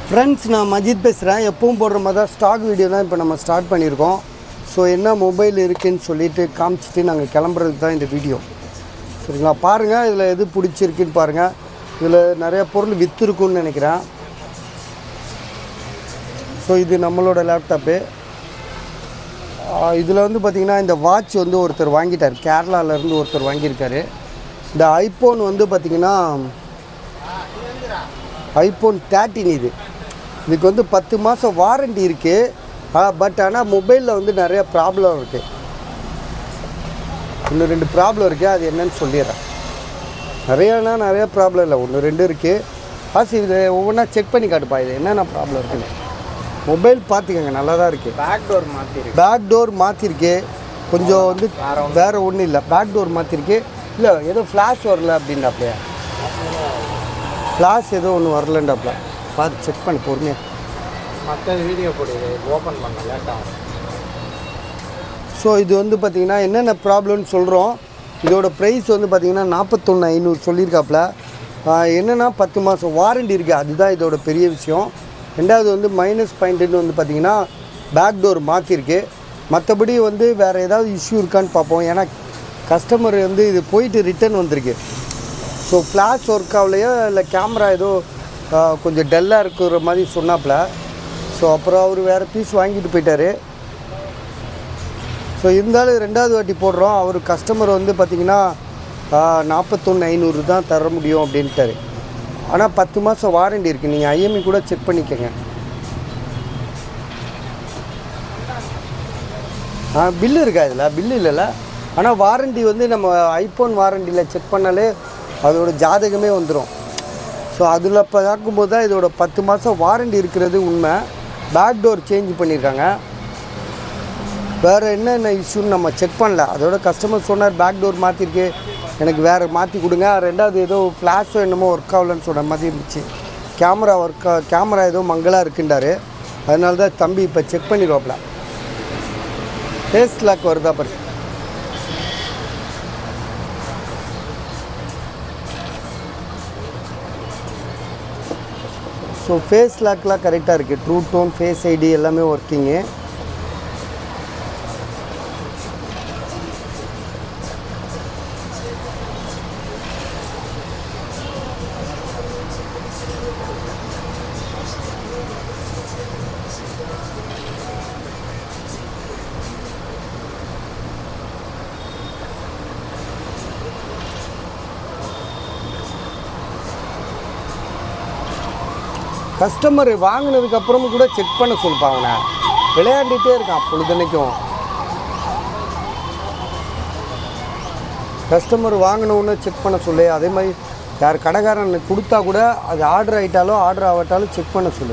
Friends நான் மஜித் பேசுகிறேன் எப்பவும் போடுற மாதிரி தான் ஸ்டாக் வீடியோ தான் இப்போ நம்ம ஸ்டார்ட் பண்ணியிருக்கோம் ஸோ என்ன மொபைல் இருக்குன்னு சொல்லிட்டு காமிச்சிட்டு நாங்கள் கிளம்புறதுக்கு தான் இந்த வீடியோ சரிங்களா பாருங்கள் இதில் எது பிடிச்சிருக்குன்னு பாருங்கள் இதில் நிறைய பொருள் விற்றுருக்குன்னு நினைக்கிறேன் ஸோ இது நம்மளோட லேப்டாப்பு இதில் வந்து பார்த்திங்கன்னா இந்த வாட்ச் வந்து ஒருத்தர் வாங்கிட்டார் கேரளாவிலேருந்து ஒருத்தர் வாங்கியிருக்காரு இந்த ஐஃபோன் வந்து பார்த்திங்கன்னா ஐஃபோன் தேர்ட்டின் இது இதுக்கு வந்து பத்து மாதம் வாரண்டி இருக்குது பட் ஆனால் மொபைலில் வந்து நிறைய ப்ராப்ளம் இருக்குது இன்னும் ரெண்டு ப்ராப்ளம் இருக்குது அது என்னன்னு சொல்லிடுறேன் நிறையானா நிறைய ப்ராப்ளம் இல்லை ஒன்று ரெண்டு இருக்குது ஆசி இது ஒவ்வொன்றா செக் பண்ணி காட்டுப்பா இது என்னென்ன ப்ராப்ளம் இருக்குன்னு மொபைல் பார்த்துக்கங்க நல்லா தான் இருக்குது பேக் டோர் மாற்றிருக்கு பேக் டோர் மாற்றிருக்கு கொஞ்சம் வந்து வேறு ஒன்றும் இல்லை பேக் டோர் மாற்றிருக்கு இல்லை ஏதோ ஃப்ளாஷ் வரல அப்படின்றாப்லையா ஃப்ளாஷ் ஏதோ ஒன்று வரலன்றாப்ல பார்த்து செக் பண்ணி பொறுமையாக மற்ற வீடியோ போடு ஓப்பன் பண்ண லேட்டாகும் ஸோ இது வந்து பார்த்திங்கன்னா என்னென்ன ப்ராப்ளம்னு சொல்கிறோம் இதோட ப்ரைஸ் வந்து பார்த்திங்கன்னா நாற்பத்தொன்று ஐநூறு சொல்லியிருக்காப்புல ஆஹ் என்னென்னா பத்து மாதம் வாரண்டி இருக்குது அதுதான் இதோட பெரிய விஷயம் ரெண்டாவது வந்து மைனஸ் பாயிண்ட்டுன்னு வந்து பார்த்திங்கன்னா பேக் டோர் மாற்றிருக்கு மற்றபடி வந்து வேறு ஏதாவது இஷ்யூ இருக்கான்னு பார்ப்போம் ஏன்னா கஸ்டமர் வந்து இது போயிட்டு ரிட்டர்ன் வந்திருக்கு ஸோ ஃப்ளாஷ் ஒர்க் ஆகலையோ இல்லை கேமரா ஏதோ ஆஹ், கொஞ்சம் டல்லாக இருக்கிற மாதிரி சொன்னாப்புல ஸோ அப்புறம் அவர் வேறு பீஸ் வாங்கிட்டு போயிட்டாரு ஸோ இருந்தாலும் ரெண்டாவது வாட்டி போடுறோம் அவர் கஸ்டமர் வந்து பார்த்திங்கன்னா நாற்பத்தொன்று ஐநூறு தான் தர முடியும் அப்படின்ட்டாரு ஆனால் பத்து மாதம் வாரண்டி இருக்குது நீங்கள் ஐஎம்இ கூட செக் பண்ணிக்கோங்க ஆ பில்லு இருக்கா இதில் பில்லு இல்லைல்ல ஆனால் வாரண்டி வந்து நம்ம ஐஃபோன் வாரண்டியில் செக் பண்ணாலே அதோட ஜாதகமே வந்துடும் ஸோ அதில் இப்போ பார்க்கும்போது தான் இதோட பத்து மாதம் வாரண்டி இருக்கிறது உண்மை பேக் டோர் சேஞ்ச் பண்ணியிருக்காங்க வேறு என்னென்ன இஷ்யூன்னு நம்ம செக் பண்ணல அதோட கஸ்டமர் சொன்னார் பேக் டோர் மாற்றிருக்கு எனக்கு வேறு மாற்றி கொடுங்க ரெண்டாவது ஏதோ ஃப்ளாஷோ என்னமோ ஒர்க் ஆகலன்னு சொன்ன மாதிரி இருந்துச்சு கேமரா ஒர்க் கேமரா ஏதோ மங்கலாக இருக்குன்றாரு அதனால தான் தம்பி இப்போ செக் பண்ணிடுவாப்ல ஃபேஸ் லாக் வருதா பாரு ஸோ ஃபேஸ் லாக்லாம் கரெக்டாக இருக்குது ட்ரூ டோன் ஃபேஸ் ஐடி எல்லாமே ஒர்க்கிங்கு கஸ்டமர் வாங்கினதுக்கு அப்புறமும் கூட செக் பண்ண சொல்லுப்பா அவனை விளையாண்டுட்டே இருக்கான் பொழுதுனைக்கும் கஸ்டமர் வாங்கினவுடனே செக் பண்ண சொல்லு அதே மாதிரி யார் கடைக்காரன் கொடுத்தா கூட அது ஆர்டர் ஆகிட்டாலும் ஆர்டர் ஆகட்டாலும் செக் பண்ண சொல்லு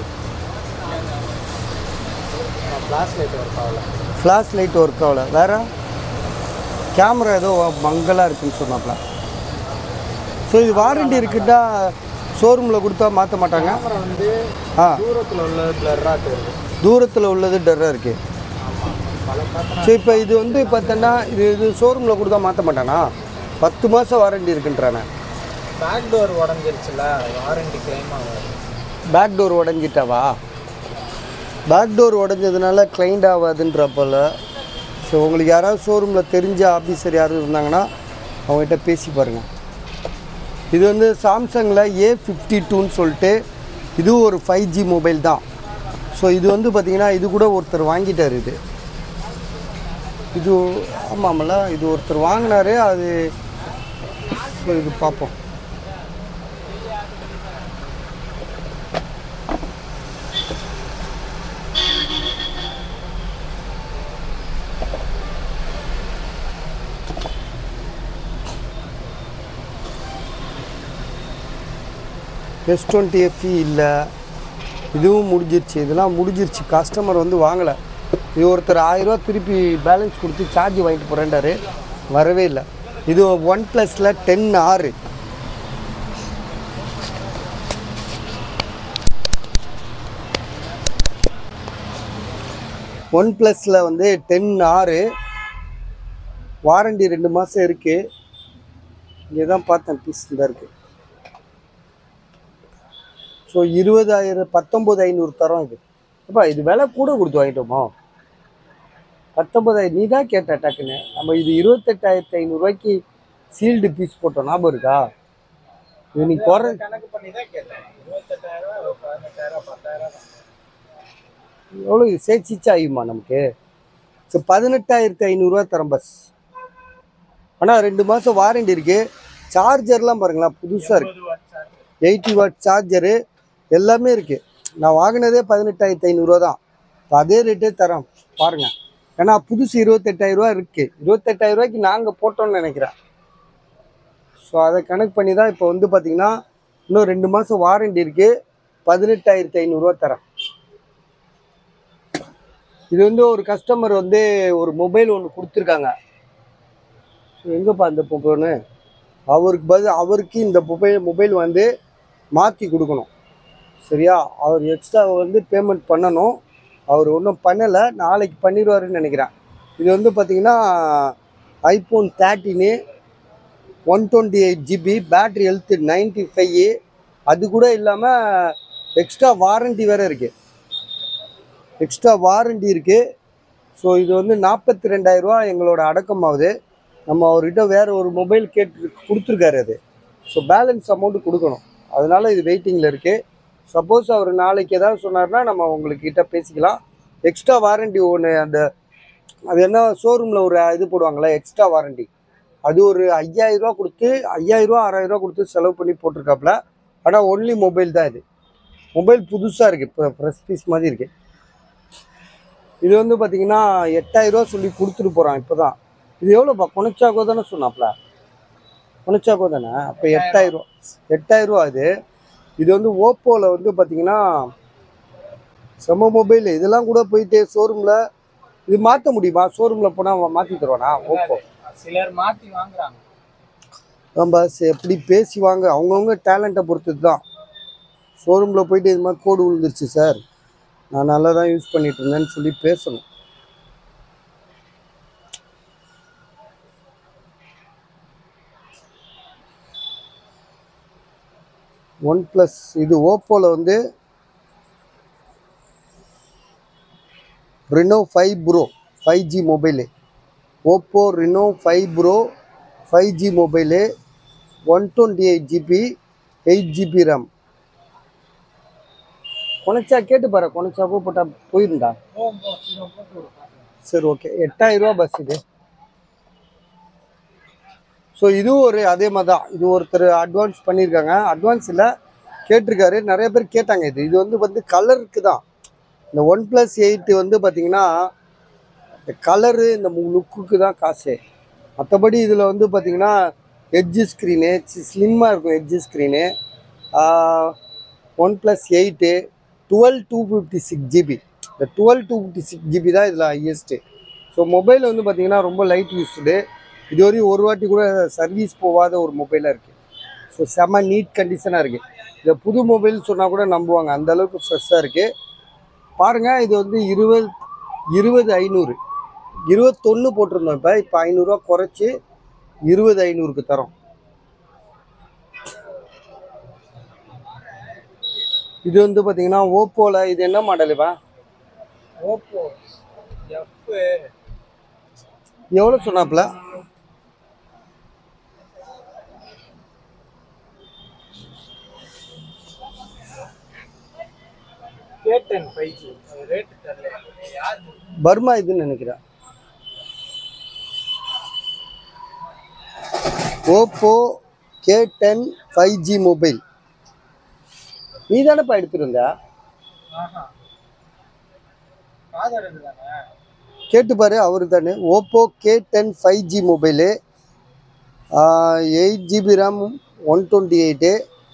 ஃப்ளாஷ் லைட் ஒர்க் ஆகல ஃப்ளாஷ் லைட் ஒர்க் ஆகல வேறு கேமரா ஏதோ மங்கலாக இருக்குன்னு சொன்னாப்ல ஸோ இது வாரண்டி இருக்குட்டா ஷோரூமில் கொடுத்தா மாற்ற மாட்டாங்க கேமரா வந்து ஆ தூரத்தில் உள்ள பிளர்ராக தெரியுது தூரத்தில் உள்ளது டர்ராக இருக்குது ஆமாம் பல பார்த்தோன்னா சரி இப்போ இது வந்து பார்த்தோன்னா இது இது ஷோரூமில் கொடுத்தா மாற்ற மாட்டானா பத்து மாதம் வாரண்டி இருக்குன்றானே பேக் டோர் உடஞ்சிருச்சுல வாரண்டி கிளைம் ஆகாது பேக் டோர் உடஞ்சிட்டாவா பேக் டோர் உடஞ்சதுனால கிளைண்ட் ஆகாதுன்ற போல் ஸோ உங்களுக்கு யாராவது ஷோரூமில் தெரிஞ்ச ஆஃபீஸர் யாரும் இருந்தாங்கன்னா அவங்ககிட்ட பேசி பாருங்கள் இது வந்து சாம்சங்கில் ஏ ஃபிஃப்டி டூன்னு சொல்லிட்டு இதுவும் ஒரு ஃபைவ் ஜி மொபைல் தான் ஸோ இது வந்து பார்த்திங்கன்னா இது கூட ஒருத்தர் வாங்கிட்டார் இது இது ஆமாம்ல இது ஒருத்தர் வாங்கினாரு அது ஸோ இது பார்ப்போம் எஸ் டுவெண்ட்டி எஃப்இ இல்லை இதுவும் முடிஞ்சிருச்சு இதெல்லாம் முடிஞ்சிருச்சு கஸ்டமர் வந்து வாங்கலை இது ஒருத்தர் ஆயிரரூவா திருப்பி பேலன்ஸ் கொடுத்து சார்ஜ் வாங்கிட்டு போகிறேன்டாரு வரவே இல்லை இது ஒன் ப்ளஸில் டென் ஆறு ஒன் ப்ளஸில் வந்து டென் ஆறு வாரண்டி ரெண்டு மாதம் இருக்குது இங்கே தான் பார்த்தேன் பீஸ் தான் இருக்குது ஸோ ஸோ இருபதாயிரம் பத்தொம்பது ஐநூறு தரோம் இது அப்பா இது விலை கூட கொடுத்து வாங்கிட்டோமோ பத்தொம்பதாயிரம் நீ தான் கேட்ட டக்குன்னு நம்ம இது இருபத்தெட்டாயிரத்தி ஐநூறுரூவாய்க்கு சீல்டு பீஸ் போட்டோம் ஞாபகம் இருக்கா இது நீ குறை கணக்கு பண்ணி தான் கேட்டேன் இருபத்தெட்டாயிரம் ரூபா பதினெட்டாயிரம் பத்தாயிரம் தான். எவ்வளோ இது சேர்ச்சிச்சு ஆகுமா நமக்கு ஸோ பதினெட்டாயிரத்தி ஐநூறுரூவா தரோம் பஸ் ஆனால் ரெண்டு மாதம் வாரண்டி இருக்குது சார்ஜர்லாம் பாருங்களேன் புதுசாக இருக்குது இருபது watt charge. Eighty watt charger எல்லாமே இருக்குது நான் வாங்கினதே பதினெட்டாயிரத்தி ஐநூறுரூவா தான் இப்போ அதே ரேட்டே தரோம் பாருங்கள் ஏன்னா புதுசு இருபத்தெட்டாயிரரூவா இருக்குது இருபத்தெட்டாயிரரூவாய்க்கு நாங்கள் போட்டோம்னு நினைக்கிறேன் ஸோ அதை கணக்கு பண்ணி தான் இப்போ வந்து பார்த்திங்கன்னா இன்னும் ரெண்டு மாதம் வாரண்டி இருக்குது பதினெட்டாயிரத்தி ஐநூறுரூவா தரேன் இது வந்து ஒரு கஸ்டமர் வந்து ஒரு மொபைல் ஒன்று கொடுத்துருக்காங்க ஸோ எங்கேப்பா இந்த பொண்ணு அவருக்கு பதில் அவருக்கு இந்த மொபைல் மொபைல் வந்து மாற்றி கொடுக்கணும் சரியா அவர் எக்ஸ்ட்ரா வந்து பேமெண்ட் பண்ணணும் அவர் ஒன்றும் பண்ணலை நாளைக்கு பண்ணிடுவாருன்னு நினைக்கிறேன் இது வந்து பார்த்தீங்கன்னா ஐஃபோன் தேர்ட்டின்னு one twenty eight GB battery health ninety five அது கூட இல்லாமல் எக்ஸ்ட்ரா வாரண்டி வேறு இருக்குது எக்ஸ்ட்ரா வாரண்டி இருக்குது ஸோ இது வந்து நாற்பத்தி ரெண்டாயிரரூவா எங்களோட அடக்கமாகுது நம்ம அவர்கிட்ட வேறு ஒரு மொபைல் கேட்டு கொடுத்துருக்காரு அது ஸோ பேலன்ஸ் அமௌண்ட்டு கொடுக்கணும் அதனால இது வெயிட்டிங்கில் இருக்குது சப்போஸ் அவர் நாளைக்கு ஏதாவது சொன்னார்னா நம்ம உங்களுக்கு கிட்ட பேசிக்கலாம் எக்ஸ்ட்ரா வாரண்டி ஒன்று அந்த அது என்ன ஷோரூமில் ஒரு இது போடுவாங்களே எக்ஸ்ட்ரா வாரண்டி அது ஒரு ஐயாயிரரூவா கொடுத்து ஐயாயிரரூவா ஆறாயிரரூவா கொடுத்து செலவு பண்ணி போட்டிருக்காப்புல ஆனால் ஒன்லி மொபைல் தான் இது மொபைல் புதுசாக இருக்குது இப்போ ஃப்ரெஷ் பீஸ் மாதிரி இருக்குது இது வந்து பார்த்தீங்கன்னா எட்டாயிரரூவா சொல்லி கொடுத்துட்டு போகிறான் இப்போ தான் இது எவ்வளோப்பா கொனச்சாக்கோ தானே சொன்னாப்ல கொனச்சாக்கோ தானே அப்போ எட்டாயிரரூவா எட்டாயிரரூவா இது இது வந்து ஓப்போவில் வந்து பார்த்தீங்கன்னா செம்ம மொபைல் இதெல்லாம் கூட போயிட்டு ஷோரூமில் இது மாற்ற முடியுமா ஷோரூமில் போனால் மாற்றி தருவானா ஓப்போ சிலர் மாத்தி வாங்குறாங்க நம்ம ச- எப்படி பேசி வாங்க அவங்கவுங்க டேலண்ட்டை பொறுத்தது தான் ஷோரூமில் போயிட்டு இது மாதிரி கோடு விழுந்துருச்சு சார் நான் நல்லா தான் யூஸ் பண்ணிட்டு இருந்தேன்னு சொல்லி பேசணும் ஒன் ப்ளஸ் இது ஓப்போவில் வந்து Reno five pro five G mobile Oppo Reno five pro five G mobile one twenty eight GB eight GB RAM கொனைச்சா கேட்டு பாரு கொனைச்சா போட்டால் போயிருந்தா போகும் போ சீக்கிரம் போட்டு விடு பார்க்கலாம். சரி ஓகே எட்டாயிரரூவா பஸ் இது ஸோ இதுவும் ஒரு அதே மாதிரி தான் இது ஒருத்தர் அட்வான்ஸ் பண்ணியிருக்காங்க அட்வான்ஸ் இல்லை கேட்டிருக்காரு நிறைய பேர் கேட்டாங்க இது இது வந்து வந்து கலருக்கு தான் இந்த ஒன் ப்ளஸ் எயிட்டு வந்து பார்த்தீங்கன்னா இந்த கலரு இந்த லுக்குக்கு தான் காசு மற்றபடி இதில் வந்து பார்த்தீங்கன்னா எட்ஜு ஸ்க்ரீனு ஸ்லிம்மாக இருக்கும் edge screen one plus eight twelve two fifty six GB இந்த twelve two fifty six GB தான் இதில் ஹையஸ்ட்டு ஸோ மொபைல் வந்து பார்த்தீங்கன்னா ரொம்ப லைட் யூஸ்டு இது வரையும் ஒரு வாட்டி கூட சர்வீஸ் போகாத ஒரு மொபைலாக இருக்குது ஸோ செம்ம நீட் கண்டிஷனாக இருக்குது இதை புது மொபைல் சொன்னால் கூட நம்புவாங்க அந்த அளவுக்கு ஃப்ரெஷ்ஷாக இருக்குது பாருங்கள் இது வந்து இருபது இருபது ஐநூறு இருபத்தொன்று போட்டிருந்தோம் இப்போ இப்போ ஐநூறுரூவா குறைச்சி இருபது ஐநூறுக்கு தரோம் இது வந்து பார்த்தீங்கன்னா ஓப்போவில் இது என்ன மாடல் இப்போ ஓப்போ எஃப் எவ்வளோ சொன்னாப்புல K ten five G rate தெரியல யார் பர்மா இதுன்னு நினைக்கிறேன் Oppo K ten five G mobile நீ தானேப்பா எடுத்துட்டு வந்த ஆஹா காதர் தானே கேட்டு பாரு அவரு தானே Oppo K ten five G mobile eight GB RAM one twenty eight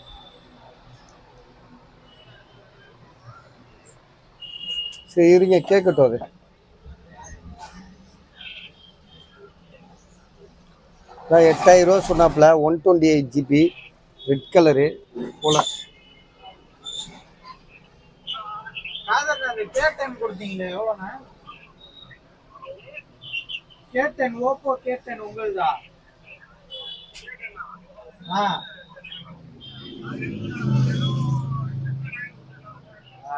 சரி இருங்க கேட்கட்டும் அது நான் எட்டாயிரம் ரூபா சொன்னாப்புல one twenty eight GB red colour போல காதர் அந்த கே டென் கொடுத்தீங்களே எவ்வளோண்ணா K ten Oppo K ten உங்களுதா ஆ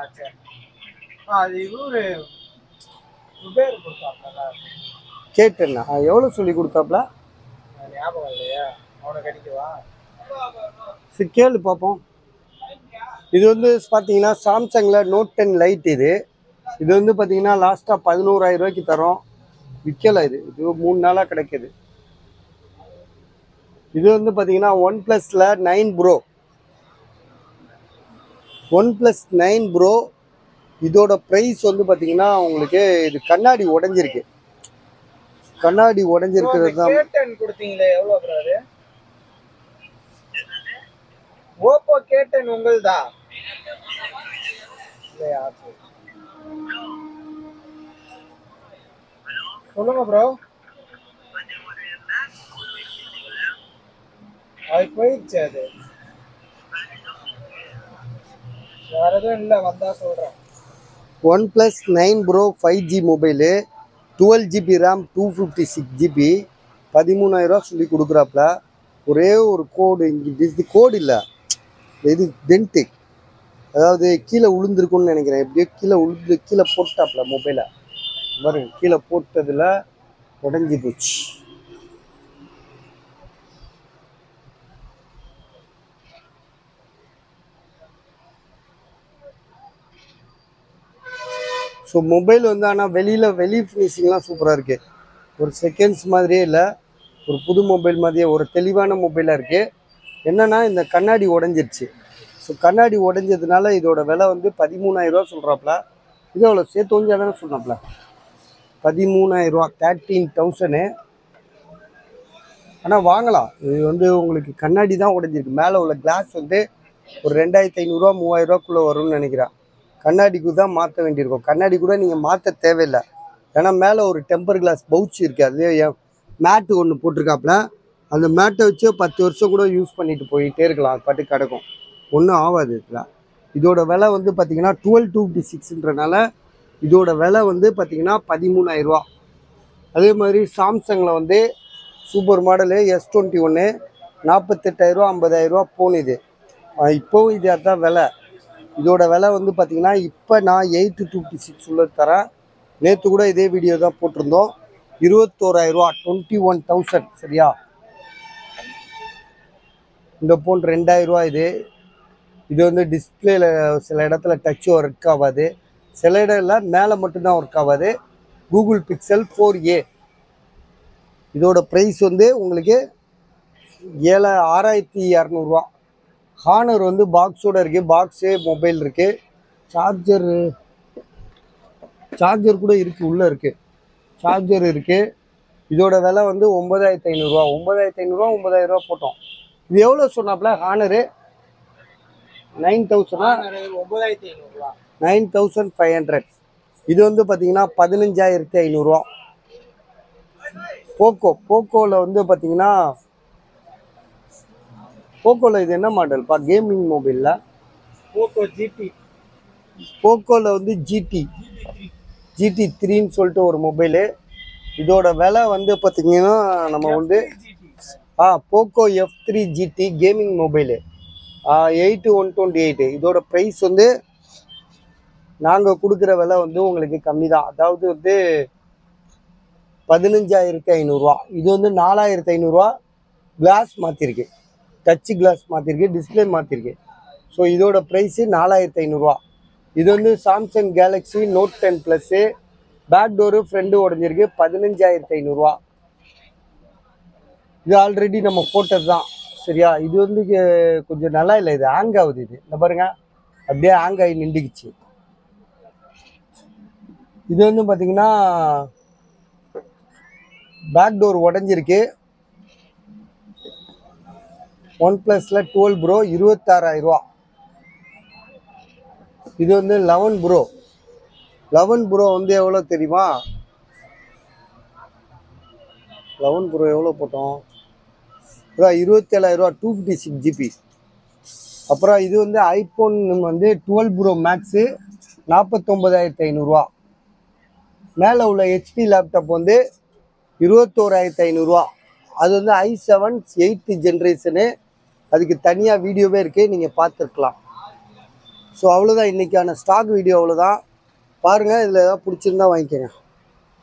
சரி ஆ, அது இவரு சுபேர் கொடுத்தாப்ல கேட்டேண்ணா எவ்வளோ சொல்லி கொடுத்தாப்ல ஞாபகம் இல்லையா அவனுக்கு அடிக்கவா சரி கேளு பார்ப்போம் இது வந்து பார்த்தீங்கன்னா சாம்சங்கில் நோட் டென் லைட் இது இது வந்து பார்த்தீங்கன்னா லாஸ்ட்டாக பதினோராயிரம் ரூபாய்க்கு தரோம் விற்கலை இது இது மூணு நாளாக கிடைக்குது இது வந்து பார்த்தீங்கன்னா ஒன் ப்ளஸில் nine pro one plus nine pro இதோட ப்ரைஸ் வந்து பார்த்தீங்கன்னா உங்களுக்கு இது கண்ணாடி உடைஞ்சிருக்கு கண்ணாடி உடைஞ்சிருக்கிறது தான் கேட்டன் கொடுத்தீங்களே எவ்வளோ ப்ரோ அது ஓப்போ கேட்டன் உங்களுதா இல்லையா சரி. சொல்லுங்க ப்ரோ அது போயிடுச்சு அது வேற எதுவும் இல்லை வந்தா சொல்றேன் one plus nine pro five G mobile twelve GB RAM two fifty six GB பதிமூணாயிரரூவா சொல்லி கொடுக்குறாப்புல ஒரே ஒரு கோடு இங்கே இது கோடு இல்லை இது டென்ட்டு அதாவது கீழே விழுந்திருக்கும்னு நினைக்கிறேன் எப்படியோ கீழே விழுந்து கீழே போட்டாப்புல மொபைலை பாருங்க கீழே போட்டதில் உடஞ்சி போச்சு ஸோ மொபைல் வந்து ஆனால் வெளியில் வெளி ஃபினிஷிங்லாம் சூப்பராக இருக்குது ஒரு செகண்ட்ஸ் மாதிரியே இல்லை ஒரு புது மொபைல் மாதிரியே ஒரு தெளிவான மொபைலாக இருக்குது என்னென்னா இந்த கண்ணாடி உடஞ்சிருச்சு ஸோ கண்ணாடி உடஞ்சதுனால இதோட விலை வந்து பதிமூணாயிரரூவா சொல்கிறாப்புல இது அவ்வளோ சேர்த்து கொஞ்சம் தானே சொன்னாப்புல பதிமூணாயிரரூவா தேர்ட்டீன் தௌசண்டு ஆனால் வாங்கலாம் இது வந்து உங்களுக்கு கண்ணாடி தான் உடஞ்சிருக்கு மேலே உள்ள கிளாஸ் வந்து ஒரு ரெண்டாயிரத்தி ஐநூறுரூவா மூவாயிரரூவாக்குள்ளே வரும்னு நினைக்கிறேன் கண்ணாடிக்கு தான் மாற்ற வேண்டியிருக்கும் கண்ணாடி கூட நீங்கள் மாற்ற தேவையில்லை ஏன்னா மேலே ஒரு டெம்பர் கிளாஸ் பவுச் இருக்குது அதுலேயே மேட்டு ஒன்று போட்டிருக்காப்புல அந்த மேட்டை வச்சு பத்து வருஷம் கூட யூஸ் பண்ணிட்டு போயிட்டே இருக்கலாம் அது பாட்டு கிடக்கும் ஒன்றும் ஆகாது இதில் இதோட விலை வந்து பார்த்தீங்கன்னா டுவெல் டூ ஃபிஃப்டி சிக்ஸ்ன்றனால இதோட விலை வந்து பார்த்தீங்கன்னா பதிமூணாயிரரூவா அதே மாதிரி சாம்சங்கில் வந்து சூப்பர் மாடலு எஸ் டுவெண்ட்டி ஒன்று நாற்பத்தெட்டாயிரரூவா ஐம்பதாயிரரூவா ஃபோன் இது ஆஹ் இப்போவும் இது அதான் விலை இதோட விலை வந்து பார்த்தீங்கன்னா இப்போ நான் எயிட்டு டூ ஃபிஃப்டி சிக்ஸ் உள்ள தரேன் நேற்று கூட இதே வீடியோ தான் போட்டிருந்தோம் இருபத்தோராயிரரூவா டுவெண்ட்டி ஒன் தௌசண்ட் சரியா இந்த ஃபோன் ரெண்டாயிரரூவா இது இது வந்து டிஸ்பிளேல சில இடத்துல டச் ஒர்க் ஆகாது சில இடத்துல மேலே மட்டும்தான் ஒர்க் ஆகாது கூகுள் பிக்சல் ஃபோர் ஏ இதோட ப்ரைஸ் வந்து உங்களுக்கு ஏழு ஆறாயிரத்தி இரநூறுவா ஹானர் வந்து பாக்ஸோட இருக்குது பாக்ஸு மொபைல் இருக்குது சார்ஜர் சார்ஜர் கூட இருக்குது உள்ளே இருக்குது சார்ஜர் இருக்குது இதோட விலை வந்து ஒம்பதாயிரத்தி ஐநூறுரூவா ஒம்பதாயிரத்தி ஐநூறுரூவா ஒம்பதாயிரரூவா போட்டோம் இது எவ்வளோ சொன்னாப்புல ஹானரு நைன் தௌசண்டா ஒன்பதாயிரத்தி ஐநூறுரூவா நைன் தௌசண்ட் ஃபைவ் ஹண்ட்ரட் இது வந்து பார்த்தீங்கன்னா பதினஞ்சாயிரத்தி ஐநூறுரூவா போக்கோ போக்கோவில் வந்து பார்த்தீங்கன்னா போக்கோவில் இது என்ன மாடல்ப்பா கேமிங் மொபைலில் போக்கோ ஜிடி போக்கோவில் வந்து ஜிடி ஜிடி த்ரீன்னு சொல்லிட்டு ஒரு மொபைலு இதோட விலை வந்து பார்த்தீங்கன்னா நம்ம வந்து ஆ Poco F three GT gaming mobile eight one twenty eight இதோட ப்ரைஸ் வந்து நாங்கள் கொடுக்குற விலை வந்து உங்களுக்கு கம்மி தான் அதாவது வந்து பதினஞ்சாயிரத்தி ஐநூறுரூவா இது வந்து நாலாயிரத்தி ஐநூறுரூவா கிளாஸ் மாற்றிருக்கு டச்சு கிளாஸ் மாற்றிருக்கு டிஸ்பிளே மாற்றிருக்கு ஸோ இதோட ப்ரைஸு நாலாயிரத்தி ஐநூறுரூவா இது வந்து Samsung Galaxy Note ten plus back door front உடஞ்சிருக்கு பதினஞ்சாயிரத்தி ஐநூறுரூவா இது ஆல்ரெடி நம்ம போட்டது தான் சரியா இது வந்து இங்க கொஞ்சம் நல்லா இல்லை இது ஹேங் ஆகுது இது இந்த பாருங்க அப்படியே ஹேங் ஆகி நின்றுக்குச்சு இது வந்து பார்த்தீங்கன்னா பேக் டோர் உடஞ்சிருக்கு ஒன் ப்ளஸில் டுவெல் ப்ரோ இருபத்தாறாயிரரூவா இது வந்து லெவன் ப்ரோ லெவன் ப்ரோ வந்து எவ்வளோ தெரியுமா லெவன் ப்ரோ எவ்வளோ போட்டோம் அதான் இருபத்தேழாயிரரூவா டூ ஃபிஃப்டி சிக்ஸ் ஜிபி அப்புறம் இது வந்து ஐஃபோன் வந்து டுவெல் ப்ரோ மேக்ஸு நாற்பத்தொம்பதாயிரத்தி ஐநூறுரூவா மேலே உள்ள ஹெச்பி லேப்டாப் வந்து இருபத்தோராயிரத்தி ஐநூறுரூவா அது வந்து ஐ செவன் எயித்து ஜென்ரேஷனு அதுக்கு தனியாக வீடியோவே இருக்குது நீங்கள் பார்த்துருக்கலாம் ஸோ அவ்வளோதான் இன்றைக்கான ஸ்டாக் வீடியோ அவ்வளோதான் பாருங்கள் இதில் ஏதாவது பிடிச்சிருந்தா வாங்கிக்கோங்க